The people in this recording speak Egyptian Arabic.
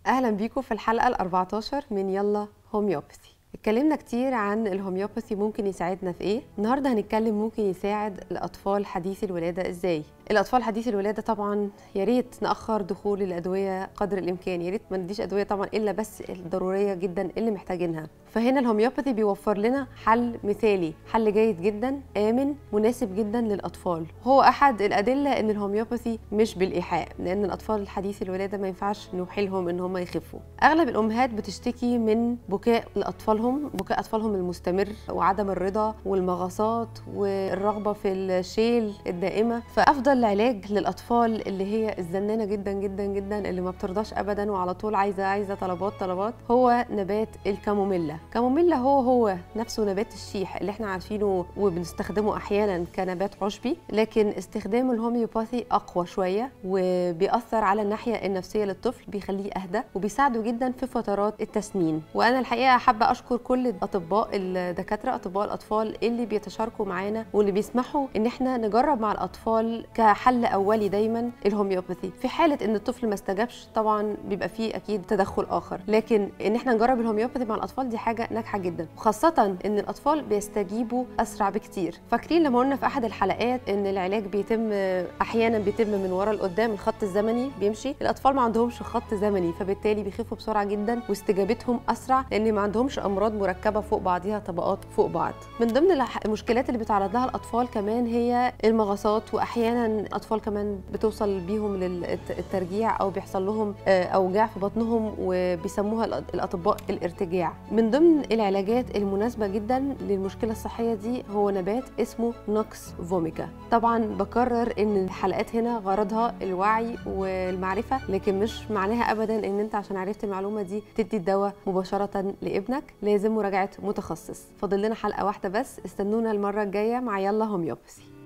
اهلا بيكم في الحلقه ال 14 من يلا هوميوباثي اتكلمنا كتير عن الهوميوباثي ممكن يساعدنا في ايه النهارده هنتكلم ممكن يساعد الاطفال حديثي الولاده ازاي الاطفال حديثي الولاده طبعا يا ريت ناخر دخول الادويه قدر الامكان يا ريت ما نديش ادويه طبعا الا بس الضروريه جدا اللي محتاجينها فهنا الهوميوباثي بيوفر لنا حل مثالي حل جيد جدا امن مناسب جدا للاطفال هو احد الادله ان الهوميوباثي مش بالايحاء لان الاطفال الحديثي الولاده ما ينفعش نوحي لهم ان هم يخفوا اغلب الامهات بتشتكي من بكاء لاطفالهم بكاء اطفالهم المستمر وعدم الرضا والمغصات والرغبه في الشيل الدائمه فافضل علاج للاطفال اللي هي الزنانه جدا جدا جدا اللي ما بترضاش ابدا وعلى طول عايزه عايزه طلبات طلبات هو نبات الكاموميلا كاموميلا هو هو نفسه نبات الشيح اللي احنا عارفينه وبنستخدمه احيانا كنبات عشبي لكن استخدامه الهوميوباثي اقوى شويه وبيأثر على الناحيه النفسيه للطفل بيخليه اهدى وبيساعده جدا في فترات التسنين وانا الحقيقه حابه اشكر كل الاطباء الدكاتره اطباء الاطفال اللي بيتشاركوا معانا واللي بيسمحوا ان احنا نجرب مع الاطفال كحل اولي دايما الهوميوباثي في حاله ان الطفل ما استجابش طبعا بيبقى فيه اكيد تدخل اخر لكن ان احنا نجرب الهوميوباثي مع الاطفال دي حاجه ناجحه جدا وخاصه ان الاطفال بيستجيبوا اسرع بكتير فاكرين لما قلنا في احد الحلقات ان العلاج بيتم احيانا بيتم من ورا لقدام الخط الزمني بيمشي الاطفال ما عندهمش خط زمني فبالتالي بيخفوا بسرعه جدا واستجابتهم اسرع لان ما عندهمش امراض مركبه فوق بعضها طبقات فوق بعض من ضمن المشكلات اللي بيتعرض لها الاطفال كمان هي المغصات واحيانا الاطفال كمان بتوصل بيهم للترجيع او بيحصل لهم اوجاع في بطنهم وبيسموها الاطباء الارتجاع من ضمن العلاجات المناسبه جدا للمشكله الصحيه دي هو نبات اسمه نوكس فوميكا طبعا بكرر ان الحلقات هنا غرضها الوعي والمعرفه لكن مش معناها ابدا ان انت عشان عرفت المعلومه دي تدي الدواء مباشره لابنك لازم مراجعه متخصص فاضل لنا حلقه واحده بس استنونا المره الجايه مع يلا هوميوباثي